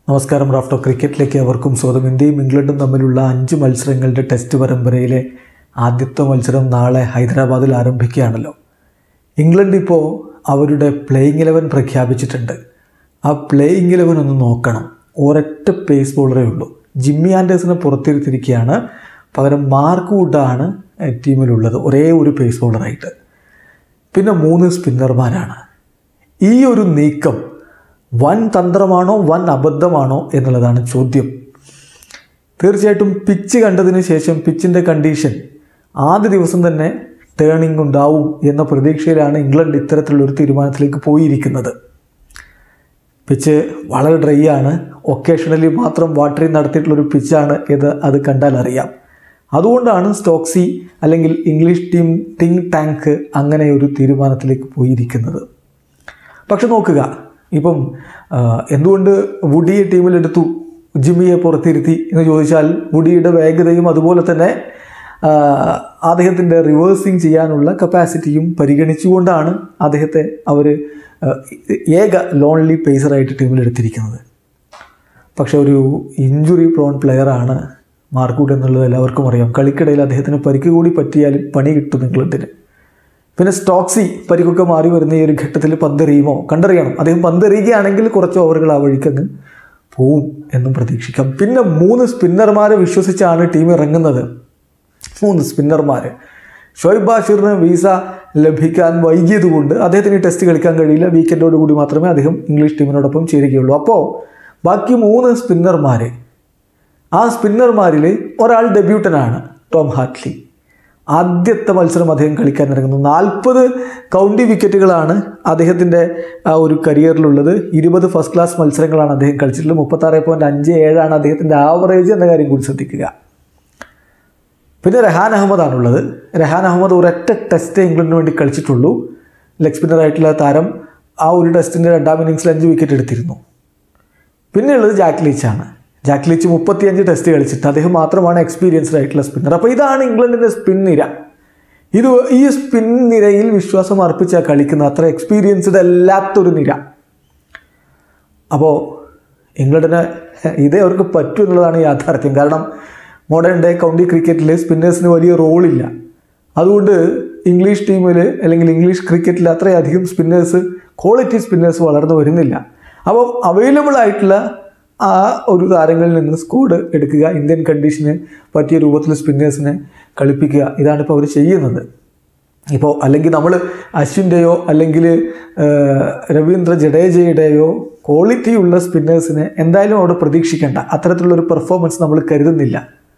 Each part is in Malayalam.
നമസ്കാരം റാഫ്റ്റോ ക്രിക്കറ്റിലേക്ക് അവർക്കും സ്വാഗതം ഇന്ത്യയും ഇംഗ്ലണ്ടും തമ്മിലുള്ള അഞ്ച് മത്സരങ്ങളുടെ ടെസ്റ്റ് പരമ്പരയിലെ ആദ്യത്തെ മത്സരം നാളെ ഹൈദരാബാദിൽ ആരംഭിക്കുകയാണല്ലോ ഇംഗ്ലണ്ട് ഇപ്പോൾ അവരുടെ പ്ലേയിങ് ഇലവൻ പ്രഖ്യാപിച്ചിട്ടുണ്ട് ആ പ്ലേയിങ് ഇലവൻ ഒന്ന് നോക്കണം ഒരൊറ്റ പേസ് ബോളറേ ഉള്ളൂ ജിമ്മി ആൻഡേഴ്സിനെ പുറത്തിരുത്തിരിക്കുകയാണ് പകരം മാർക്ക് വുഡാണ് ടീമിലുള്ളത് ഒരേ ഒരു പേസ് ബോളറായിട്ട് പിന്നെ മൂന്ന് സ്പിന്നർമാരാണ് ഈ ഒരു നീക്കം വൻ തന്ത്രമാണോ വൻ അബദ്ധമാണോ എന്നുള്ളതാണ് ചോദ്യം തീർച്ചയായിട്ടും പിച്ച് കണ്ടതിന് ശേഷം പിച്ചിൻ്റെ കണ്ടീഷൻ ആദ്യ ദിവസം തന്നെ ടേണിംഗ് ഉണ്ടാവും എന്ന പ്രതീക്ഷയിലാണ് ഇംഗ്ലണ്ട് ഇത്തരത്തിലുള്ളൊരു തീരുമാനത്തിലേക്ക് പോയിരിക്കുന്നത് പിച്ച് വളരെ ഡ്രൈ ആണ് ഒക്കേഷണലി മാത്രം വാട്ടറിങ് നടത്തിയിട്ടുള്ളൊരു പിച്ചാണ് ഇത് അത് കണ്ടാൽ അറിയാം അതുകൊണ്ടാണ് സ്റ്റോക്സി അല്ലെങ്കിൽ ഇംഗ്ലീഷ് ടീം തിങ്ക് ടാങ്ക് അങ്ങനെ ഒരു തീരുമാനത്തിലേക്ക് പോയിരിക്കുന്നത് പക്ഷെ നോക്കുക ഇപ്പം ആ, എന്തുകൊണ്ട് വുഡിയെ ടീമിലെടുത്തു ജിമ്മിയെ പുറത്തിരുത്തി എന്ന് ചോദിച്ചാൽ വുഡിയുടെ വേഗതയും അതുപോലെ തന്നെ ആ, അദ്ദേഹത്തിൻ്റെ റിവേഴ്സിങ് ചെയ്യാനുള്ള കപ്പാസിറ്റിയും പരിഗണിച്ചുകൊണ്ടാണ് അദ്ദേഹത്തെ അവർ ഏക ലോൺലി പേസറായിട്ട് ടീമിലെടുത്തിരിക്കുന്നത് പക്ഷെ ഒരു ഇഞ്ചുറി പ്രോൺ പ്ലെയറാണ് മാർക്കൂട്ട് എന്നുള്ളത് എല്ലാവർക്കും അറിയാം കളിക്കിടയിൽ അദ്ദേഹത്തിന് പരിക്ക് കൂടി പറ്റിയാലും പണി കിട്ടും ഇംഗ്ലണ്ടിന് പിന്നെ സ്റ്റോക്സി പരിക്കൊക്കെ മാറി വരുന്ന ഈ ഒരു ഘട്ടത്തിൽ പന്തെറിയുമോ കണ്ടറിയണം അദ്ദേഹം പന്തെറിയുകയാണെങ്കിൽ കുറച്ച് ഓവറുകൾ ആ വഴിക്കങ്ങ് പോവും എന്നും പ്രതീക്ഷിക്കാം പിന്നെ മൂന്ന് സ്പിന്നർമാരെ വിശ്വസിച്ചാണ് ടീം ഇറങ്ങുന്നത് മൂന്ന് സ്പിന്നർമാർ ഷോയിബ് ബാഷിറിന് വീസ ലഭിക്കാൻ വൈകിയത് കൊണ്ട് അദ്ദേഹത്തിന് ഈ ടെസ്റ്റ് കളിക്കാൻ കഴിയില്ല വീക്കെൻഡോട് കൂടി മാത്രമേ അദ്ദേഹം ഇംഗ്ലീഷ് ടീമിനോടൊപ്പം ചേരുകയുള്ളൂ അപ്പോൾ ബാക്കി മൂന്ന് സ്പിന്നർമാർ ആ സ്പിന്നർമാരിൽ ഒരാൾ ഡെബ്യൂട്ടനാണ് ടോം ഹാറ്റ്ലി ആദ്യത്തെ മത്സരം അദ്ദേഹം കളിക്കാൻ ഇറങ്ങുന്നു നാൽപ്പത് കൗണ്ടി വിക്കറ്റുകളാണ് അദ്ദേഹത്തിൻ്റെ ആ ഒരു കരിയറിലുള്ളത് ഇരുപത് ഫസ്റ്റ് ക്ലാസ് മത്സരങ്ങളാണ് അദ്ദേഹം കളിച്ചിട്ടുള്ളത് മുപ്പത്താറ് പോയിൻറ്റ് അഞ്ച് ഏഴാണ് അദ്ദേഹത്തിൻ്റെ ആവറേജ് എന്ന കാര്യം കൂടി ശ്രദ്ധിക്കുക പിന്നെ റഹാൻ അഹമ്മദാണുള്ളത് റഹാൻ അഹമ്മദ് ഒരൊറ്റ ടെസ്റ്റ് ഇംഗ്ലണ്ടിന് വേണ്ടി കളിച്ചിട്ടുള്ളൂ ലെഗ് സ്പിന്നറായിട്ടുള്ള താരം ആ ഒരു ടെസ്റ്റിൻ്റെ രണ്ടാം ഇന്നിങ്സിൽ അഞ്ച് വിക്കറ്റ് എടുത്തിരുന്നു പിന്നെയുള്ളത് ജാക്ക് ലീച്ചാണ് ജാക്ക് ലീച്ച് മുപ്പത്തിയഞ്ച് ടെസ്റ്റ് കളിച്ചിട്ട് അദ്ദേഹം മാത്രമാണ് എക്സ്പീരിയൻസ്ഡ് ആയിട്ടുള്ള സ്പിന്നർ അപ്പോൾ ഇതാണ് ഇംഗ്ലണ്ടിൻ്റെ സ്പിൻ നിര ഇത് ഈ സ്പിൻ നിരയിൽ വിശ്വാസം അർപ്പിച്ചാൽ കളിക്കുന്ന അത്ര എക്സ്പീരിയൻസ്ഡ് അല്ലാത്തൊരു നിര അപ്പോൾ ഇംഗ്ലണ്ടിന് ഇതേ അവർക്ക് പറ്റൂ എന്നുള്ളതാണ് യാഥാർത്ഥ്യം കാരണം മോഡേൺ ഡേ കൗണ്ടി ക്രിക്കറ്റിൽ സ്പിന്നേഴ്സിന് വലിയ റോളില്ല അതുകൊണ്ട് ഇംഗ്ലീഷ് ടീമിൽ അല്ലെങ്കിൽ ഇംഗ്ലീഷ് ക്രിക്കറ്റിൽ അത്രയധികം സ്പിന്നേഴ്സ് ക്വാളിറ്റി സ്പിന്നേഴ്സ് വളർന്നു വരുന്നില്ല അപ്പം അവൈലബിൾ ആയിട്ടുള്ള ആ ഒരു താരങ്ങളിൽ നിന്ന് സ്കോഡ് എടുക്കുക ഇന്ത്യൻ കണ്ടീഷന് പറ്റിയ രൂപത്തിൽ സ്പിന്നേഴ്സിനെ കളിപ്പിക്കുക ഇതാണ് ഇപ്പോൾ അവർ ചെയ്യുന്നത് ഇപ്പോൾ അല്ലെങ്കിൽ നമ്മൾ അശ്വിൻ്റെയോ അല്ലെങ്കിൽ രവീന്ദ്ര ജഡേജയുടെയോ ക്വാളിറ്റിയുള്ള സ്പിന്നേഴ്സിനെ എന്തായാലും അവിടെ പ്രതീക്ഷിക്കേണ്ട അത്തരത്തിലുള്ളൊരു പെർഫോമൻസ് നമ്മൾ കരുതുന്നില്ല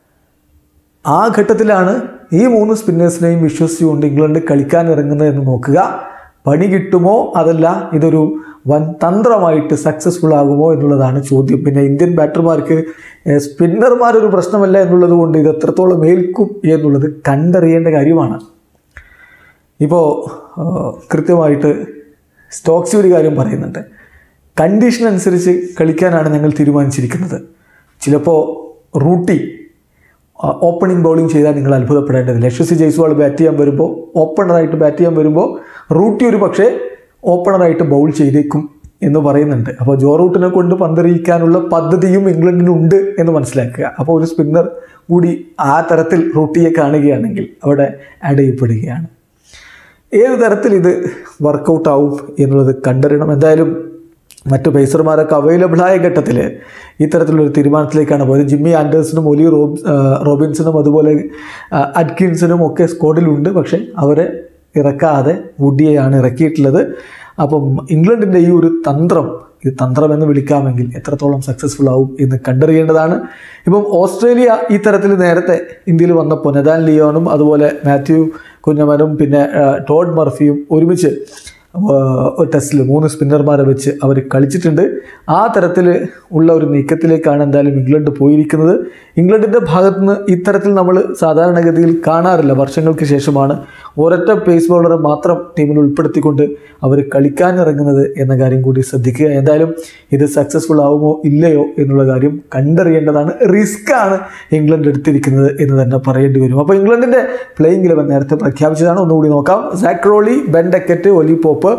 ആ ഘട്ടത്തിലാണ് ഈ മൂന്ന് സ്പിന്നേഴ്സിനെയും വിശ്വസിച്ചുകൊണ്ട് ഇംഗ്ലണ്ട് കളിക്കാൻ ഇറങ്ങുന്നത് എന്ന് നോക്കുക പണി കിട്ടുമോ അതല്ല ഇതൊരു വൻ തന്ത്രമായിട്ട് സക്സസ്ഫുൾ ആകുമോ എന്നുള്ളതാണ് ചോദ്യം പിന്നെ ഇന്ത്യൻ ബാറ്റർമാർക്ക് സ്പിന്നർമാരൊരു പ്രശ്നമല്ല എന്നുള്ളത് കൊണ്ട് ഇത് എത്രത്തോളം ഏൽക്കും എന്നുള്ളത് കണ്ടറിയേണ്ട കാര്യമാണ് ഇപ്പോൾ കൃത്യമായിട്ട് സ്റ്റോക്സി ഒരു കാര്യം പറയുന്നുണ്ട് കണ്ടീഷൻ അനുസരിച്ച് കളിക്കാനാണ് ഞങ്ങൾ തീരുമാനിച്ചിരിക്കുന്നത് ചിലപ്പോൾ റൂട്ടി ഓപ്പണിംഗ് ബൗളിംഗ് ചെയ്താൽ നിങ്ങൾ അത്ഭുതപ്പെടേണ്ടതില്ല യശസ്വി ജയ്സ്വാൾ ബാറ്റ് ചെയ്യാൻ വരുമ്പോൾ ഓപ്പണറായിട്ട് ബാറ്റ് ചെയ്യാൻ വരുമ്പോൾ റൂട്ടി ഒരു പക്ഷേ ഓപ്പണറായിട്ട് ബൗൾ ചെയ്തേക്കും എന്ന് പറയുന്നുണ്ട് അപ്പോൾ ജോ റൂട്ടിനെ കൊണ്ട് പന്തെറിയിക്കാനുള്ള പദ്ധതിയും ഇംഗ്ലണ്ടിനുണ്ട് എന്ന് മനസ്സിലാക്കുക അപ്പോൾ ഒരു സ്പിന്നർ കൂടി ആ തരത്തിൽ റൂട്ടിയെ കാണുകയാണെങ്കിൽ അവിടെ ആഡ് ചെയ്യപ്പെടുകയാണ് ഏത് തരത്തിൽ ഇത് വർക്കൗട്ട് ആവും എന്നുള്ളത് കണ്ടറിയണം എന്തായാലും മറ്റു പേസർമാരൊക്കെ അവൈലബിളായ ഘട്ടത്തിൽ ഇത്തരത്തിലൊരു തീരുമാനത്തിലേക്കാണ് പോയത് ജിമ്മി ആൻഡേഴ്സിനും ഒലി റോബ് ആ, റോബിൻസണും അതുപോലെ ആ, അറ്റ്കിൻസണും ഒക്കെ സ്ക്വാഡിലുണ്ട് പക്ഷേ അവരെ ഇറക്കാതെ വുഡിയെയാണ് ഇറക്കിയിട്ടുള്ളത് അപ്പം ഇംഗ്ലണ്ടിൻ്റെ ഈ ഒരു തന്ത്രം ഇത് തന്ത്രം എന്ന് വിളിക്കാമെങ്കിൽ എത്രത്തോളം സക്സസ്ഫുൾ ആവും എന്ന് കണ്ടറിയേണ്ടതാണ് ഇപ്പം ഓസ്ട്രേലിയ ഈ തരത്തിൽ നേരത്തെ ഇന്ത്യയിൽ വന്നപ്പോൾ നെതാൻ ലിയോണും അതുപോലെ മാത്യു കുഞ്ഞമനും പിന്നെ ആ, ടോഡ് മർഫിയും ഒരുമിച്ച് ആ, ഒരു ടെസ്റ്റിൽ മൂന്ന് സ്പിന്നർമാരെ വെച്ച് അവർ കളിച്ചിട്ടുണ്ട് ആ തരത്തിൽ ഉള്ള ഒരു നീക്കത്തിലേക്കാണ് എന്തായാലും ഇംഗ്ലണ്ട് പോയിരിക്കുന്നത് ഇംഗ്ലണ്ടിൻ്റെ ഭാഗത്ത് നിന്ന് ഇത്തരത്തിൽ നമ്മൾ സാധാരണഗതിയിൽ കാണാറില്ല വർഷങ്ങൾക്ക് ശേഷമാണ് ഒരൊറ്റ പേസ് ബോളറെ മാത്രം ടീമിൽ ഉൾപ്പെടുത്തിക്കൊണ്ട് അവർ കളിക്കാൻ ഇറങ്ങുന്നത് എന്ന കാര്യം കൂടി ശ്രദ്ധിക്കുക എന്തായാലും ഇത് സക്സസ്ഫുൾ ആവുമോ ഇല്ലയോ എന്നുള്ള കാര്യം കണ്ടറിയേണ്ടതാണ് റിസ്ക് ആണ് ഇംഗ്ലണ്ട് എടുത്തിരിക്കുന്നത് എന്ന് തന്നെ പറയേണ്ടി വരും അപ്പോൾ ഇംഗ്ലണ്ടിൻ്റെ പ്ലേയിങ് ഇലവൻ നേരത്തെ പ്രഖ്യാപിച്ചതാണ് ഒന്നുകൂടി നോക്കാം Zak Crawley Ben Duckett Ollie Pope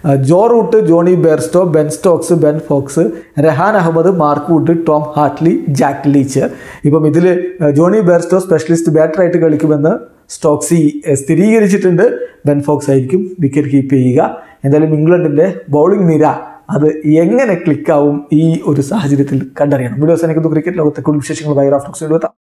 Joe Root Jonny Bairstow Ben Stokes Ben Foakes Rehan Ahmed Mark Wood Tom Hartley Jack Leach ഇപ്പം ഇതിൽ ജോണി ബെയർസ്റ്റോ സ്പെഷ്യലിസ്റ്റ് ബാറ്ററായിട്ട് കളിക്കുമെന്ന് സ്റ്റോക്സി എഹ്, സ്ഥിരീകരിച്ചിട്ടുണ്ട് ബെൻ ഫോക്സ് ആയിരിക്കും വിക്കറ്റ് കീപ്പ് ചെയ്യുക എന്തായാലും ഇംഗ്ലണ്ടിൻ്റെ ബൗളിംഗ് നിര അത് എങ്ങനെ ക്ലിക്കാവും ഈ ഒരു സാഹചര്യത്തിൽ കണ്ടറിയണം വീഡിയോസ് എനിക്ക് ക്രിക്കറ്റ് ലോകത്തെ കൂടുതൽ വിശേഷങ്ങൾ വൈറാഫ് ടോക്സിൽ എത്താം